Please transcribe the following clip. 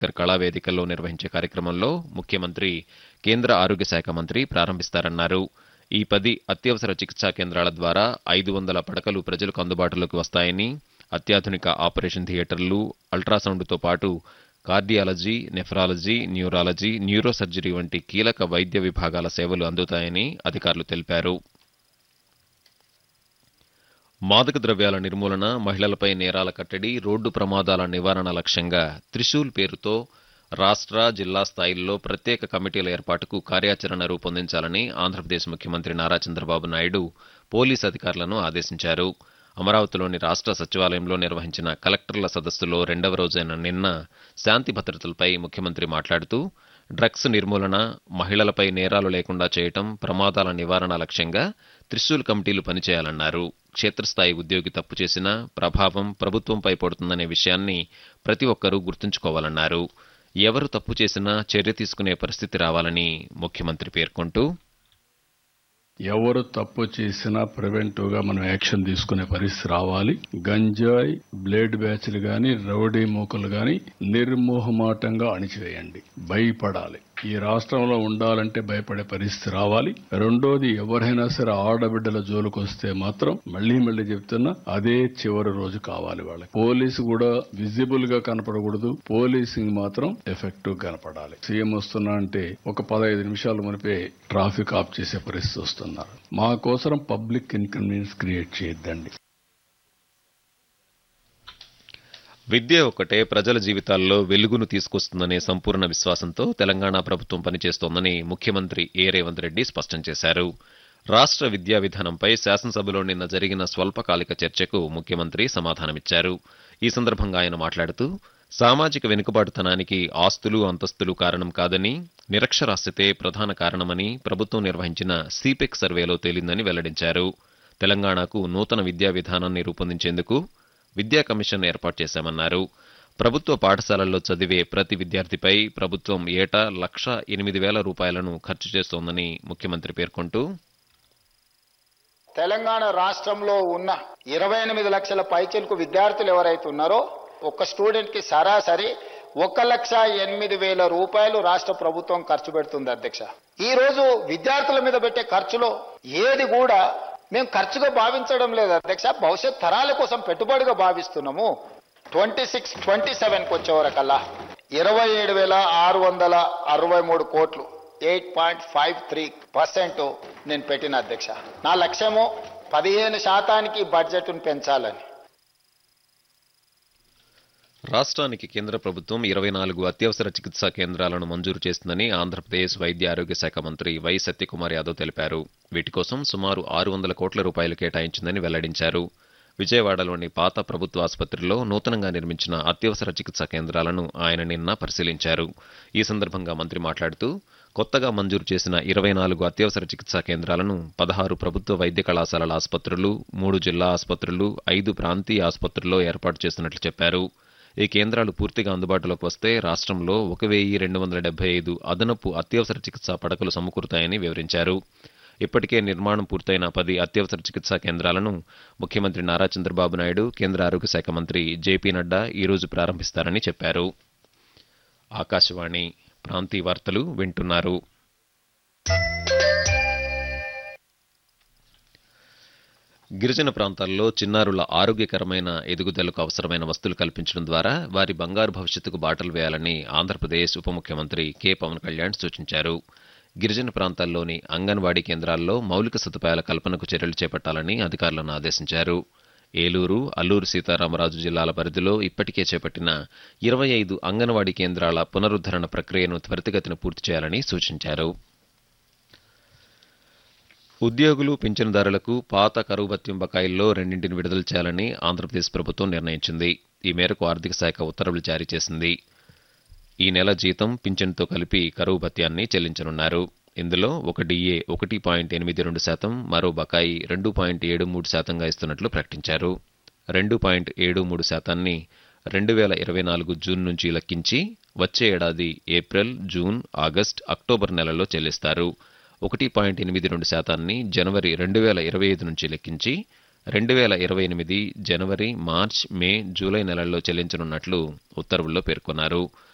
అంబేద్కర్ కళావేదికల్లో నిర్వహించే కార్యక్రమంలో ముఖ్యమంత్రి కేంద్ర ఆరోగ్య శాఖ మంత్రి ప్రారంభిస్తారన్నారు ఈ పది అత్యవసర చికిత్సా కేంద్రాల ద్వారా ఐదు వందల పడకలు ప్రజలకు అందుబాటులోకి వస్తాయని అత్యాధునిక ఆపరేషన్ థియేటర్లు అల్ట్రాసౌండ్తో పాటు కార్డియాలజీ నెఫ్రాలజీ న్యూరాలజీ న్యూరోసర్జరీ వంటి కీలక వైద్య విభాగాల సేవలు అందుతాయని అధికారులు తెలిపారు మాదక ద్రవ్యాల నిర్మూలన మహిళలపై నేరాల కట్టడి రోడ్డు ప్రమాదాల నివారణ లక్ష్యంగా త్రిశూల్ పేరుతో రాష్ట్ర జిల్లా స్థాయిల్లో ప్రత్యేక కమిటీల ఏర్పాటుకు కార్యాచరణ రూపొందించాలని ఆంధ్రప్రదేశ్ ముఖ్యమంత్రి నారా చంద్రబాబు నాయుడు పోలీస్ అధికారులను ఆదేశించారు అమరావతిలోని రాష్ట్ర సచివాలయంలో నిర్వహించిన కలెక్టర్ల సదస్సులో రెండవ రోజైన నిన్న శాంతి భద్రతలపై ముఖ్యమంత్రి మాట్లాడుతూ డ్రగ్స్ నిర్మూలన మహిళలపై నేరాలు లేకుండా చేయటం ప్రమాదాల నివారణ లక్ష్యంగా త్రిశూల్ కమిటీలు పనిచేయాలన్నారు క్షేత్రస్థాయి ఉద్యోగి తప్పు చేసినా ప్రభావం ప్రభుత్వంపై పడుతుందనే విషయాన్ని ప్రతి ఒక్కరూ గుర్తుంచుకోవాలన్నారు ఎవరు తప్పు చేసినా చర్య తీసుకునే పరిస్థితి రావాలని ముఖ్యమంత్రి పేర్కొంటూ ఎవరు తప్పు చేసినా ప్రివెంటివ్ గా మనం యాక్షన్ తీసుకునే పరిస్థితి రావాలి గంజాయి బ్లేడ్ బ్యాచ్లు గాని రౌడీ మూకలు గాని నిర్మోహమాటంగా అణిచివేయండి భయపడాలి ఈ రాష్ట్రంలో ఉండాలంటే భయపడే పరిస్థితి రావాలి రెండోది ఎవరైనా సరే ఆడబిడ్డల జోలికి వస్తే మాత్రం మళ్ళీ మళ్ళీ చెప్తున్నా అదే చివరి రోజు కావాలి వాళ్ళకి పోలీసు కూడా విజిబుల్ గా కనపడకూడదు పోలీసింగ్ మాత్రం ఎఫెక్టివ్ కనపడాలి సీఎం వస్తున్నా అంటే ఒక పదహైదు నిమిషాల మునిపే ట్రాఫిక్ ఆఫ్ చేసే పరిస్థితి వస్తున్నారు మా కోసం పబ్లిక్ ఇన్కన్వీనియన్స్ క్రియేట్ చేయొద్దండి విద్య ఒక్కటే ప్రజల జీవితాల్లో వెలుగును తీసుకొస్తుందనే సంపూర్ణ విశ్వాసంతో తెలంగాణ ప్రభుత్వం పనిచేస్తోందని ముఖ్యమంత్రి ఏ రేవంత్ రెడ్డి స్పష్టం చేశారు రాష్ట్ర విద్యా విధానంపై శాసనసభలో నిన్న జరిగిన స్వల్పకాలిక చర్చకు ముఖ్యమంత్రి సమాధానమిచ్చారు ఈ సందర్భంగా ఆయన మాట్లాడుతూ సామాజిక వెనుకబాటుతనానికి ఆస్తులు అంతస్తులు కారణం కాదని నిరక్షరాస్యతే ప్రధాన కారణమని ప్రభుత్వం నిర్వహించిన సిపెక్ సర్వేలో తేలిందని వెల్లడించారు తెలంగాణకు నూతన విద్యా విధానాన్ని రూపొందించేందుకు విద్యా కమిషన్ ఏర్పాటు చేశామన్నారు ప్రభుత్వ పాఠశాలల్లో చదివే ప్రతి విద్యార్థిపై ప్రభుత్వం ఏటా లక్ష ఎనిమిది వేల రూపాయలను ఖర్చు చేస్తోందని ముఖ్యమంత్రి పేర్కొంటూ తెలంగాణ రాష్ట్రంలో ఉన్న ఇరవై ఎనిమిది లక్షల పైచిలకు విద్యార్థులు ఎవరైతే ఉన్నారో ఒక స్టూడెంట్ కి సరాసరి ఒక లక్ష ఎనిమిది వేల రూపాయలు రాష్ట్ర ప్రభుత్వం ఖర్చు పెడుతుంది అధ్యక్ష ఈ రోజు విద్యార్థుల మీద పెట్టే ఖర్చులో ఏది కూడా మేము ఖర్చుగా భావించడం లేదు అధ్యక్ష భవిష్యత్ తరాల కోసం పెట్టుబడిగా భావిస్తున్నాము ట్వంటీ సిక్స్ ట్వంటీ సెవెన్కి వచ్చే వరకల్లా ఇరవై ఏడు వేల ఆరు వందల అరవై మూడు కోట్లు eight point five three percent నేను పెట్టిన అధ్యక్ష నా లక్ష్యము పదిహేను శాతానికి బడ్జెట్ను పెంచాలని రాష్ట్రానికి కేంద్ర ప్రభుత్వం ఇరవై నాలుగు అత్యవసర చికిత్సా కేంద్రాలను మంజూరు చేస్తుందని ఆంధ్రప్రదేశ్ వైద్య ఆరోగ్య శాఖ మంత్రి వై సత్యకుమార్ యాదవ్ తెలిపారు వీటి కోసం సుమారు ఆరు వందల కోట్ల రూపాయలు కేటాయించిందని వెల్లడించారు విజయవాడలోని పాత ప్రభుత్వ ఆసుపత్రిలో నూతనంగా నిర్మించిన అత్యవసర చికిత్సా కేంద్రాలను ఆయన నిన్న పరిశీలించారు ఈ సందర్భంగా మంత్రి మాట్లాడుతూ కొత్తగా మంజూరు చేసిన ఇరవై నాలుగు అత్యవసర చికిత్సా కేంద్రాలను పదహారు ప్రభుత్వ వైద్య కళాశాలల ఆసుపత్రులు మూడు జిల్లా ఆసుపత్రులు ఐదు ప్రాంతీయ ఆసుపత్రుల్లో ఏర్పాటు చేస్తున్నట్లు చెప్పారు ఈ కేంద్రాలు పూర్తిగా అందుబాటులోకి వస్తే రాష్ట్రంలో ఒక వెయ్యి రెండు వందల డెబ్బై ఐదు అదనపు అత్యవసర చికిత్సా పడకలు సమకూరుతాయని వివరించారు ఇప్పటికే నిర్మాణం పూర్తయిన పది అత్యవసర చికిత్సా కేంద్రాలను ముఖ్యమంత్రి నారా చంద్రబాబు నాయుడు కేంద్ర ఆరోగ్య శాఖ మంత్రి జేపీ నడ్డా ఈరోజు ప్రారంభిస్తారని చెప్పారు ఆకాశవాణి ప్రాంతీయ వార్తలు వింటున్నారు గిరిజన ప్రాంతాల్లో చిన్నారుల ఆరోగ్యకరమైన ఎదుగుదలకు అవసరమైన వస్తువులు కల్పించడం ద్వారా వారి బంగారు భవిష్యత్తుకు బాటలు వేయాలని ఆంధ్రప్రదేశ్ ఉప ముఖ్యమంత్రి కె పవన్ కళ్యాణ్ సూచించారు గిరిజన ప్రాంతాల్లోని అంగన్వాడీ కేంద్రాల్లో మౌలిక సదుపాయాల కల్పనకు చర్యలు చేపట్టాలని అధికారులను ఆదేశించారు ఏలూరు అల్లూరు సీతారామరాజు జిల్లాల పరిధిలో ఇప్పటికే చేపట్టిన ఇరవై ఐదు అంగన్వాడీ కేంద్రాల పునరుద్ధరణ ప్రక్రియను త్వరితగతిన పూర్తి చేయాలని సూచించారు ఉద్యోగులు పింఛనుదారులకు పాత కరువు భత్యం బకాయిల్లో రెండింటిని విడుదల చేయాలని ఆంధ్రప్రదేశ్ ప్రభుత్వం నిర్ణయించింది ఈ మేరకు ఆర్థిక శాఖ ఉత్తర్వులు జారీ చేసింది ఈ నెల జీతం పింఛన్తో కలిపి కరువు భత్యాన్ని చెల్లించనున్నారు ఇందులో ఒక డిఏ ఒకటి పాయింట్ ఎనిమిది రెండు శాతం మరో బకాయి రెండు పాయింట్ ఏడు మూడు శాతంగా ఇస్తున్నట్లు ప్రకటించారు రెండు పాయింట్ ఏడు మూడు శాతాన్ని రెండు వేల ఇరవై నాలుగు జూన్ నుంచి లెక్కించి వచ్చే ఏడాది ఏప్రిల్ జూన్ ఆగస్ట్ అక్టోబర్ నెలలో చెల్లిస్తారు ఒకటి పాయింట్ ఎనిమిది రెండు శాతాన్ని జనవరి రెండు వేల ఇరవై ఐదు నుంచి లెక్కించి రెండు వేల ఇరవై ఎనిమిది జనవరి మార్చ్ మే జూలై నెలల్లో చెల్లించనున్నట్లు ఉత్తర్వుల్లో పేర్కొన్నారు